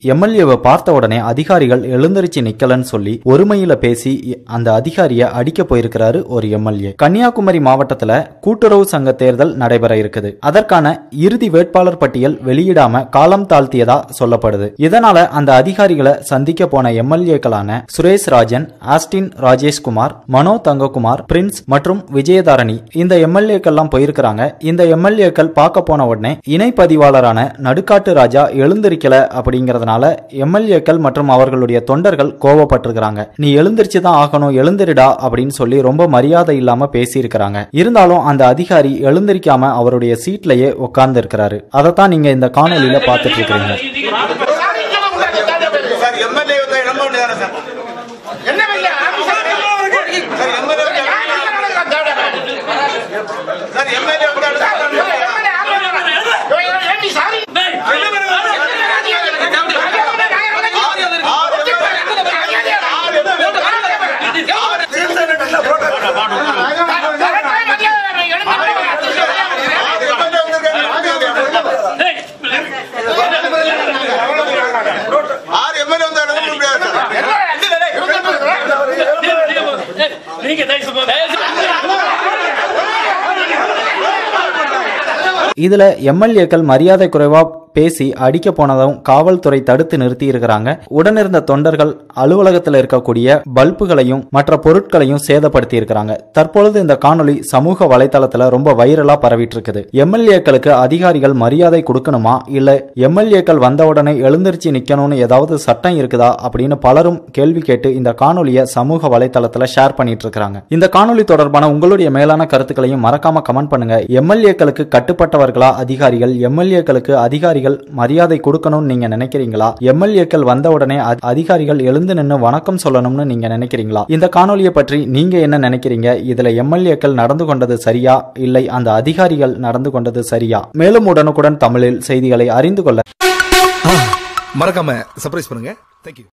எம்எல்ஏவை பார்த்த உடனே அதிகாரிகள் எழுந்தரிச்சு நிக்கலன்னு சொல்லி ஒருமையில பேசி அந்த அதிகாரியை அடிக்க போயிருக்கிறாரு ஒரு எம்எல்ஏ கன்னியாகுமரி மாவட்டத்துல கூட்டுறவு சங்க தேர்தல் நடைபெற இருக்குது அதற்கான இறுதி வேட்பாளர் பட்டியல் வெளியிடாம காலம் தாழ்த்தியதா சொல்லப்படுது இதனால அந்த அதிகாரிகளை சந்திக்க போன எம்எல்ஏக்களான சுரேஷ் ராஜன் ஆஸ்டின் ராஜேஷ்குமார் மனோ தங்ககுமார் பிரின்ஸ் மற்றும் விஜயதாரணி இந்த எம்எல்ஏக்கள்லாம் போயிருக்கிறாங்க இந்த எம்எல்ஏக்கள் பார்க்க போன உடனே இணை பதிவாளரான நடுக்காட்டு ராஜா எழுந்திருக்கல அப்படிங்கறதுனால எம்எல்ஏக்கள் மற்றும் அவர்களுடைய தொண்டர்கள் கோவப்பட்டிருக்கிறாங்க நீ எழுந்திருச்சு தான் ஆகணும் எழுந்திருடா அப்படின்னு சொல்லி ரொம்ப மரியாதை இல்லாம பேசியிருக்கிறாங்க இருந்தாலும் அந்த அதிகாரி எழுந்திருக்காம அவருடைய சீட்லயே உட்கார்ந்து இருக்கிறாரு அதைத்தான் நீங்க இந்த காணொலியில பார்த்துட்டு இருக்கிறீங்க சார் எம்எல்ஏ வந்து நம்ப வேண்டியதானே சார் என்ன பையா ஆபீசர் சார் எம்எல்ஏ வந்து சார் எம்எல்ஏ வந்து ஆறு எம்எல்ஏ வந்து நம்ப முடியாது சார் நீங்க தயவு தயவு இதுல எம்எல்ஏக்கள் மரியாதை குறைவா பேசி அடிக்க போனதும் காவல்துறை தடுத்து நிறுத்தி இருக்கிறாங்க உடனிருந்த தொண்டர்கள் அலுவலகத்தில் இருக்கக்கூடிய பல்புகளையும் மற்ற பொருட்களையும் சேதப்படுத்தி இருக்கிறாங்க தற்பொழுது இந்த காணொளி சமூக வலைதளத்துல ரொம்ப வைரலா பரவிட்டு இருக்குது எம்எல்ஏக்களுக்கு அதிகாரிகள் மரியாதை கொடுக்கணுமா இல்ல எம்எல்ஏக்கள் வந்தவுடனே எழுந்திருச்சு நிக்கணும்னு ஏதாவது சட்டம் இருக்குதா அப்படின்னு பலரும் கேள்வி கேட்டு இந்த காணொலியை சமூக வலைதளத்துல ஷேர் பண்ணிட்டு இருக்காங்க இந்த காணொளி தொடர்பான உங்களுடைய மேலான கருத்துக்களையும் மறக்காம கமெண்ட் பண்ணுங்க எம்எல்ஏக்களுக்கு கட்டுப்பட்டவர்களா அதிகாரிகள் எம்எல்ஏக்களுக்கு அதிகாரிகள் மரியாதை கொடுக்கணும்னு நீங்க நினைக்கிறீங்களா எம்எல்ஏக்கள் வந்த உடனே அ- அதிகாரிகள் எழுந்து நின்று வணக்கம் சொல்லணும்னு நீங்க நினைக்கிறீங்களா இந்த காணொலியை பற்றி நீங்க என்ன நினைக்கிறீங்க இதுல எம்எல்ஏக்கள் நடந்து கொண்டது சரியா இல்லை அந்த அதிகாரிகள் நடந்து கொண்டது சரியா மேலும் உடனுக்குடன் தமிழில் செய்திகளை அறிந்து கொள்ள மறக்காம சர்ப்ரைஸ் பண்ணுங்க தேங்க்யூ